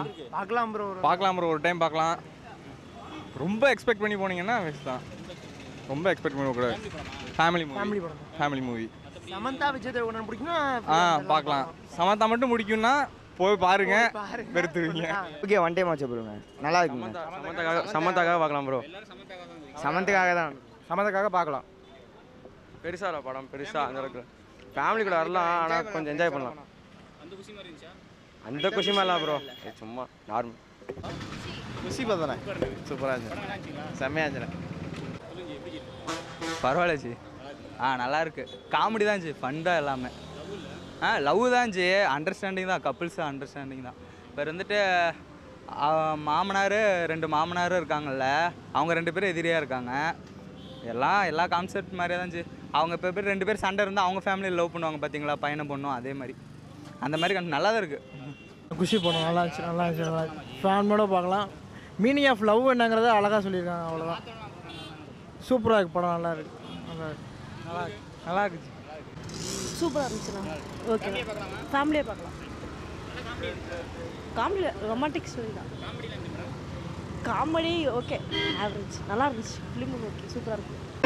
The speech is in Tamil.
பார்க்கலாம் ப்ரோ பார்க்கலாம் ப்ரோ ஒரு டைம் பார்க்கலாம் ரொம்ப எக்ஸ்பெக்ட் பண்ணி போனீங்கன்னா வேஸ்ட் தான் ரொம்ப எக்ஸ்பெக்ட் பண்ணக்கூடாது ஃபேமிலி மூவி ஃபேமிலி படம் ஃபேமிலி மூவி சமந்தா விஜய் தேவகன் பிடிக்கும்னா ஆ பார்க்கலாம் சமத்தா மட்டும் முடிக்கும்னா போய் பாருங்க வெறுத்துருவீங்க ஓகே ஒன் டைம் ஆச்சு ப்ரோங்க நல்லா இருக்குங்க சமந்தாக்காக சமந்தாக்காக பார்க்கலாம் ப்ரோ சமந்துக்காக தான் சமந்தாக்காக பார்க்கலாம் பெருசாக படம் பெருசாக அந்த அளவுக்கு ஃபேமிலி கூட வரலாம் ஆனால் கொஞ்சம் என்ஜாய் பண்ணலாம் அந்த குஷி மாதிரிலாம் ப்ரோ சும்மா நார்மல் குஷி பார்த்தேன் சூப்பராக இருந்துச்சு செம்மையாக இருந்துச்சு பரவாயில்ல ஜி ஆ நல்லா இருக்கு காமெடி தான் ஜி ஃபன் தான் எல்லாமே ஆ லவ் தான் ஜி அண்டர்ஸ்டாண்டிங் தான் கப்புள்ஸ் அண்டர்ஸ்டாண்டிங் தான் இப்போ வந்துட்டு ஆ, மாமனார் ரெண்டு மாமனாரும் இருக்காங்கல்ல அவங்க ரெண்டு பேரும் எதிரியாக இருக்காங்க எல்லாம் எல்லா கான்செப்ட் மாதிரியே தான் ஜி அவங்க இப்போ பேர் ரெண்டு பேர் சண்டை இருந்தால் அவங்க ஃபேமிலியில் லவ் பண்ணுவாங்க பார்த்தீங்களா பையனை பொண்ணும் அதே மாதிரி அந்த மாதிரி con- நல்லா தான் இருக்குது குஷி படம் நல்லா இருந்துச்சு நல்லா இருந்துச்சு நல்லா ஃபேமிலியோட பார்க்கலாம் மீனிங் ஆஃப் லவ் என்னங்கிறத அழகாக சொல்லியிருக்காங்க அவ்வளோதான் சூப்பராக இருக்கு படம் நல்லா இருக்கு நல்லா இருக்கு நல்லா இருக்கு நல்லா இருக்கு சூப்பராக இருந்துச்சுண்ணா ஓகே ஃபேமிலியே பார்க்கலாம் காமெடி ரொமான்டிக் ஸ்டோரி தான் காமெடி ஓகே ஆவரேஜ் நல்லா இருந்துச்சு ஃபிலிம் ஓகே சூப்பராக இருக்கு